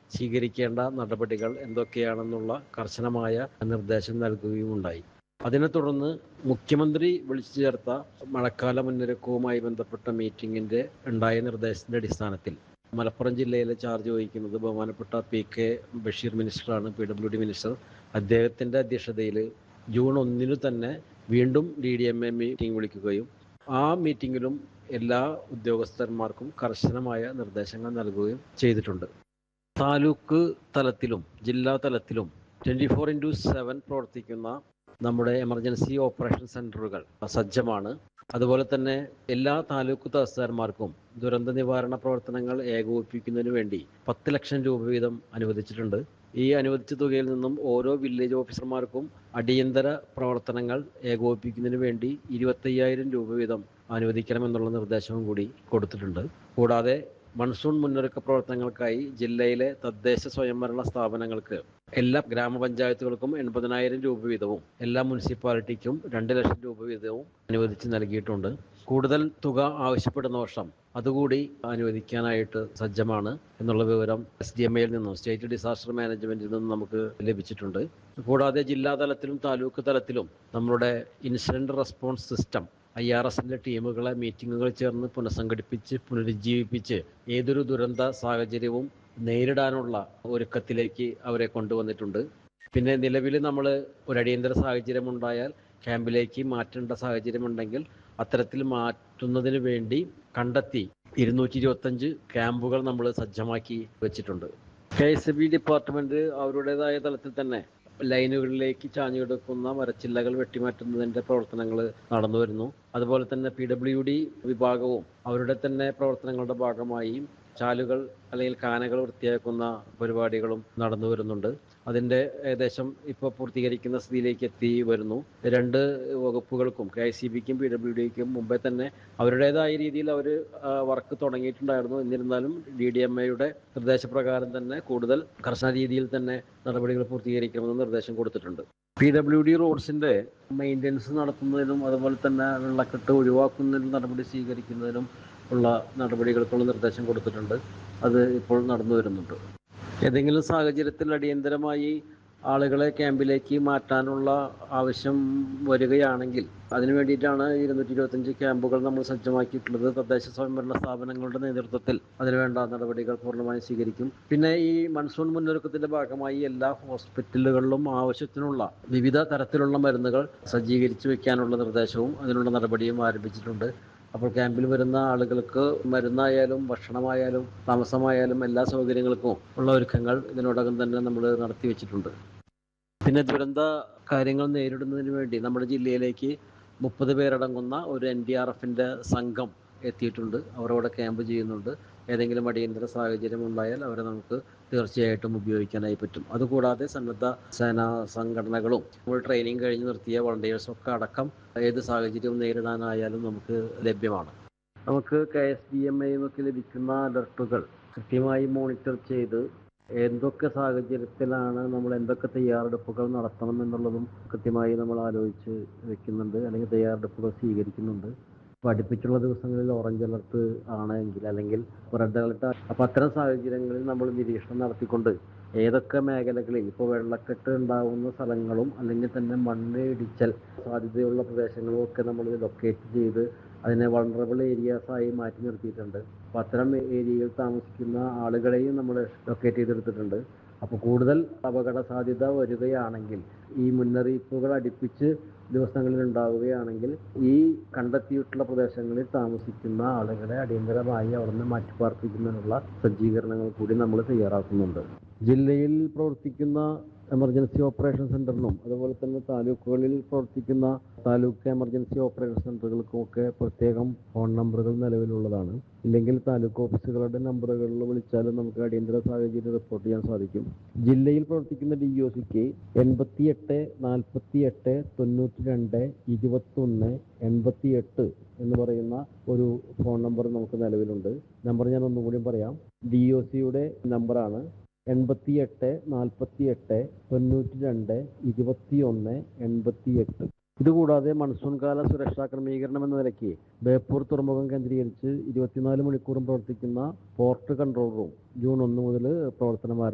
സ്വീകരിക്കേണ്ട നടപടികൾ എന്തൊക്കെയാണെന്നുള്ള കർശനമായ നിർദ്ദേശം നൽകുകയുമുണ്ടായി അതിനെ തുടർന്ന് മുഖ്യമന്ത്രി വിളിച്ചു ചേർത്ത മഴക്കാല മുന്നൊരുക്കവുമായി ബന്ധപ്പെട്ട മീറ്റിംഗിന്റെ ഉണ്ടായ നിർദ്ദേശത്തിന്റെ അടിസ്ഥാനത്തിൽ മലപ്പുറം ജില്ലയിലെ ചാർജ് വഹിക്കുന്നത് ബഹുമാനപ്പെട്ട പി കെ ബഷീർ മിനിസ്റ്ററാണ് പി ഡബ്ല്യു ഡി മിനിസ്റ്റർ അദ്ദേഹത്തിന്റെ അധ്യക്ഷതയിൽ ജൂൺ ഒന്നിനു തന്നെ വീണ്ടും D D M A meeting വിളിക്കുകയും ആ മീറ്റിംഗിലും എല്ലാ ഉദ്യോഗസ്ഥന്മാർക്കും കർശനമായ നിർദ്ദേശങ്ങൾ നൽകുകയും ചെയ്തിട്ടുണ്ട് താലൂക്ക് തലത്തിലും ജില്ലാ തലത്തിലും ട്വൻറ്റി ഫോർ ഇൻറ്റു സെവൻ പ്രവർത്തിക്കുന്ന നമ്മുടെ എമർജൻസി ഓപ്പറേഷൻ സെന്ററുകൾ സജ്ജമാണ് അതുപോലെ തന്നെ എല്ലാ താലൂക്ക് തഹസിൽദാർമാർക്കും ദുരന്ത നിവാരണ പ്രവർത്തനങ്ങൾ ഏകോപിപ്പിക്കുന്നതിന് വേണ്ടി പത്ത് ലക്ഷം രൂപ വീതം അനുവദിച്ചിട്ടുണ്ട് ഈ അനുവദിച്ച തുകയിൽ നിന്നും ഓരോ വില്ലേജ് ഓഫീസർമാർക്കും അടിയന്തര പ്രവർത്തനങ്ങൾ ഏകോപിപ്പിക്കുന്നതിന് വേണ്ടി ഇരുപത്തയ്യായിരം രൂപ വീതം അനുവദിക്കണമെന്നുള്ള നിർദ്ദേശവും കൂടി കൊടുത്തിട്ടുണ്ട് കൂടാതെ മൺസൂൺ മുന്നൊരുക്ക പ്രവർത്തനങ്ങൾക്കായി ജില്ലയിലെ തദ്ദേശ സ്വയംഭരണ സ്ഥാപനങ്ങൾക്ക് എല്ലാ ഗ്രാമപഞ്ചായത്തുകൾക്കും എൺപതിനായിരം രൂപ വീതവും എല്ലാ മുനിസിപ്പാലിറ്റിക്കും രണ്ട് ലക്ഷം രൂപ വീതവും അനുവദിച്ച് നൽകിയിട്ടുണ്ട് കൂടുതൽ തുക ആവശ്യപ്പെടുന്ന വർഷം അതുകൂടി അനുവദിക്കാനായിട്ട് സജ്ജമാണ് എന്നുള്ള വിവരം എസ് ഡി എം എയിൽ നിന്നും സ്റ്റേറ്റ് ഡിസാസ്റ്റർ മാനേജ്മെന്റിൽ നിന്നും നമുക്ക് ലഭിച്ചിട്ടുണ്ട് കൂടാതെ ജില്ലാ തലത്തിലും താലൂക്ക് തലത്തിലും നമ്മളുടെ incident response system I R എസിന്റെ ടീമുകളെ മീറ്റിങ്ങുകൾ ചേർന്ന് പുനഃസംഘടിപ്പിച്ച് പുനരുജ്ജീവിപ്പിച്ച് ഏതൊരു ദുരന്ത സാഹചര്യവും നേരിടാനുള്ള ഒരുക്കത്തിലേക്ക് അവരെ കൊണ്ടുവന്നിട്ടുണ്ട് പിന്നെ നിലവിൽ നമ്മൾ ഒരു അടിയന്തര സാഹചര്യം ഉണ്ടായാൽ ക്യാമ്പിലേക്ക് മാറ്റേണ്ട സാഹചര്യമുണ്ടെങ്കിൽ അത്തരത്തിൽ മാറ്റുന്നതിന് വേണ്ടി കണ്ടെത്തി ഇരുന്നൂറ്റി ഇരുപത്തഞ്ച് ക്യാമ്പുകൾ നമ്മൾ സജ്ജമാക്കി വെച്ചിട്ടുണ്ട് കെ എസ് ബി ഡിപ്പാർട്ട്മെന്റ് അവരുടേതായ തലത്തിൽ തന്നെ ലൈനുകളിലേക്ക് ചാഞ്ഞുകിടക്കുന്ന മരച്ചില്ലകൾ വെട്ടിമാറ്റുന്നതിന്റെ പ്രവർത്തനങ്ങൾ നടന്നു വരുന്നു അതുപോലെ തന്നെ പി ഡബ്ല്യു ഡി വിഭാഗവും അവരുടെ തന്നെ പ്രവർത്തനങ്ങളുടെ ഭാഗമായി ചാലുകൾ അല്ലെങ്കിൽ കാനകൾ വൃത്തിയാക്കുന്ന പരിപാടികളും നടന്നു വരുന്നുണ്ട് അതിന്റെ ഏകദേശം ഇപ്പോൾ പൂർത്തീകരിക്കുന്ന സ്ഥിതിയിലേക്ക് എത്തി വരുന്നു രണ്ട് വകുപ്പുകൾക്കും കെ ഐ സി ബിക്കും പി ഡബ്ല്യു ഡിക്കും മുമ്പേ തന്നെ അവരുടേതായ രീതിയിൽ അവർ വർക്ക് തുടങ്ങിയിട്ടുണ്ടായിരുന്നു എന്നിരുന്നാലും ഡി ഡി എം എയുടെ നിർദ്ദേശപ്രകാരം തന്നെ കൂടുതൽ കർശന രീതിയിൽ തന്നെ നടപടികൾ പൂർത്തീകരിക്കണമെന്ന് നിർദ്ദേശം കൊടുത്തിട്ടുണ്ട് പി ഡബ്ല്യു ഡി റോഡ്സിന്റെ മെയിൻ്റെനൻസ് നടത്തുന്നതിനും അതുപോലെ തന്നെ വെള്ളക്കെട്ട് ഒഴിവാക്കുന്നതിനും നടപടി സ്വീകരിക്കുന്നതിനും ഉള്ള നടപടികൾക്കുള്ള നിർദ്ദേശം കൊടുത്തിട്ടുണ്ട് അത് ഇപ്പോൾ നടന്നു വരുന്നുണ്ട് ഏതെങ്കിലും സാഹചര്യത്തിൽ അടിയന്തരമായി ആളുകളെ ക്യാമ്പിലേക്ക് മാറ്റാനുള്ള ആവശ്യം വരികയാണെങ്കിൽ അതിനു വേണ്ടിയിട്ടാണ് ഇരുന്നൂറ്റി ഇരുപത്തഞ്ച് ക്യാമ്പുകൾ നമ്മൾ സജ്ജമാക്കിയിട്ടുള്ളത് തദ്ദേശ സ്വയംഭരണ സ്ഥാപനങ്ങളുടെ നേതൃത്വത്തിൽ അതിനുവേണ്ട നടപടികൾ പൂർണ്ണമായും സ്വീകരിക്കും പിന്നെ ഈ മൺസൂൺ മുന്നൊരുക്കത്തിന്റെ ഭാഗമായി എല്ലാ ഹോസ്പിറ്റലുകളിലും ആവശ്യത്തിനുള്ള വിവിധ തരത്തിലുള്ള മരുന്നുകൾ സജ്ജീകരിച്ചു വെക്കാനുള്ള നിർദ്ദേശവും അതിനുള്ള നടപടിയും ആരംഭിച്ചിട്ടുണ്ട് അപ്പോൾ ക്യാമ്പിൽ വരുന്ന ആളുകൾക്ക് മരുന്നായാലും ഭക്ഷണമായാലും താമസമായാലും എല്ലാ സൗകര്യങ്ങൾക്കും ഉള്ള ഒരുക്കങ്ങൾ ഇതിനോടകം തന്നെ നമ്മൾ നടത്തി വെച്ചിട്ടുണ്ട് പിന്നെ ദുരന്ത കാര്യങ്ങൾ നേരിടുന്നതിന് വേണ്ടി നമ്മുടെ ജില്ലയിലേക്ക് മുപ്പത് പേരടങ്ങുന്ന ഒരു എൻ ഡി ആർ എഫിൻ്റെ സംഘം എത്തിയിട്ടുണ്ട് അവർ അവിടെ ക്യാമ്പ് ചെയ്യുന്നുണ്ട് ഏതെങ്കിലും അടിയന്തര സാഹചര്യം ഉണ്ടായാൽ അവരെ നമുക്ക് തീർച്ചയായിട്ടും ഉപയോഗിക്കാനായി പറ്റും അതുകൂടാതെ സന്നദ്ധ സേനാ സംഘടനകളും നമ്മൾ ട്രെയിനിങ് കഴിഞ്ഞ് നിർത്തിയ വളണ്ടിയേഴ്സും ഒക്കെ അടക്കം ഏത് സാഹചര്യവും നേരിടാനായാലും നമുക്ക് ലഭ്യമാണ് നമുക്ക് കെ എസ് ഡി എം ഒക്കെ ലഭിക്കുന്ന അലർട്ടുകൾ കൃത്യമായി മോണിറ്റർ ചെയ്ത് എന്തൊക്കെ സാഹചര്യത്തിലാണ് നമ്മൾ എന്തൊക്കെ തയ്യാറെടുപ്പുകൾ നടത്തണം എന്നുള്ളതും കൃത്യമായി നമ്മൾ ആലോചിച്ച് വെക്കുന്നുണ്ട് അല്ലെങ്കിൽ തയ്യാറെടുപ്പുകൾ സ്വീകരിക്കുന്നുണ്ട് അപ്പോൾ അടുപ്പിച്ചുള്ള ദിവസങ്ങളിൽ ഓറഞ്ച് അലർട്ട് ആണെങ്കിൽ അല്ലെങ്കിൽ റെഡ് അലർട്ട് അപ്പോൾ അത്തരം സാഹചര്യങ്ങളിൽ നമ്മൾ നിരീക്ഷണം നടത്തിക്കൊണ്ട് ഏതൊക്കെ മേഖലകളിൽ ഇപ്പോൾ വെള്ളക്കെട്ട് ഉണ്ടാകുന്ന സ്ഥലങ്ങളും അല്ലെങ്കിൽ തന്നെ മണ്ണ് ഇടിച്ചൽ സാധ്യതയുള്ള പ്രദേശങ്ങളും ഒക്കെ നമ്മൾ ലൊക്കേറ്റ് ചെയ്ത് അതിനെ വൾണറബിൾ ഏരിയാസ് ആയി മാറ്റി നിർത്തിയിട്ടുണ്ട് അപ്പോൾ അത്തരം ഏരിയയിൽ താമസിക്കുന്ന ആളുകളെയും നമ്മൾ ലൊക്കേറ്റ് ചെയ്തെടുത്തിട്ടുണ്ട് അപ്പോൾ കൂടുതൽ അപകട സാധ്യത വരികയാണെങ്കിൽ ഈ മുന്നറിയിപ്പുകൾ അടുപ്പിച്ച് ദിവസങ്ങളിൽ ഉണ്ടാവുകയാണെങ്കിൽ ഈ കണ്ടെത്തിയിട്ടുള്ള പ്രദേശങ്ങളിൽ താമസിക്കുന്ന ആളുകളെ അടിയന്തരമായി അവിടുന്ന് മാറ്റിപ്പാർപ്പിക്കുന്നതിനുള്ള സജ്ജീകരണങ്ങൾ കൂടി നമ്മൾ തയ്യാറാക്കുന്നുണ്ട് ജില്ലയിൽ പ്രവർത്തിക്കുന്ന എമർജൻസി ഓപ്പറേഷൻ സെന്ററിനും അതുപോലെ തന്നെ താലൂക്കുകളിൽ പ്രവർത്തിക്കുന്ന താലൂക്ക് എമർജൻസി ഓപ്പറേഷൻ സെന്ററുകൾക്കും ഒക്കെ പ്രത്യേകം ഫോൺ നമ്പറുകൾ നിലവിലുള്ളതാണ് ഇല്ലെങ്കിൽ താലൂക്ക് ഓഫീസുകളുടെ നമ്പറുകളിൽ വിളിച്ചാലും നമുക്ക് അടിയന്തര സാഹചര്യം റിപ്പോർട്ട് ചെയ്യാൻ സാധിക്കും ജില്ലയിൽ പ്രവർത്തിക്കുന്ന ഡി ഒ സിക്ക് എൺപത്തി എട്ട് നാൽപ്പത്തി എട്ട് തൊണ്ണൂറ്റി രണ്ട് ഇരുപത്തൊന്ന് എൺപത്തി എട്ട് എന്ന് പറയുന്ന ഒരു ഫോൺ നമ്പർ നമുക്ക് നിലവിലുണ്ട് നമ്പർ ഞാൻ ഒന്നുകൂടി പറയാം ഡി ഒ സിയുടെ നമ്പറാണ് എൺപത്തി എട്ട് നാൽപ്പത്തി എട്ട് തൊണ്ണൂറ്റി രണ്ട് ഇരുപത്തി ഒന്ന് എൺപത്തി എട്ട് ഇതുകൂടാതെ മൺസൂൺ കാല സുരക്ഷാ ക്രമീകരണം എന്ന നിലയ്ക്ക് ബേപ്പൂർ തുറമുഖം കേന്ദ്രീകരിച്ച് ഇരുപത്തിനാല് മണിക്കൂറും പ്രവർത്തിക്കുന്ന പോർട്ട് കൺട്രോൾ റൂം ജൂൺ ഒന്ന് മുതൽ പ്രവർത്തനം ആരംഭിച്ചു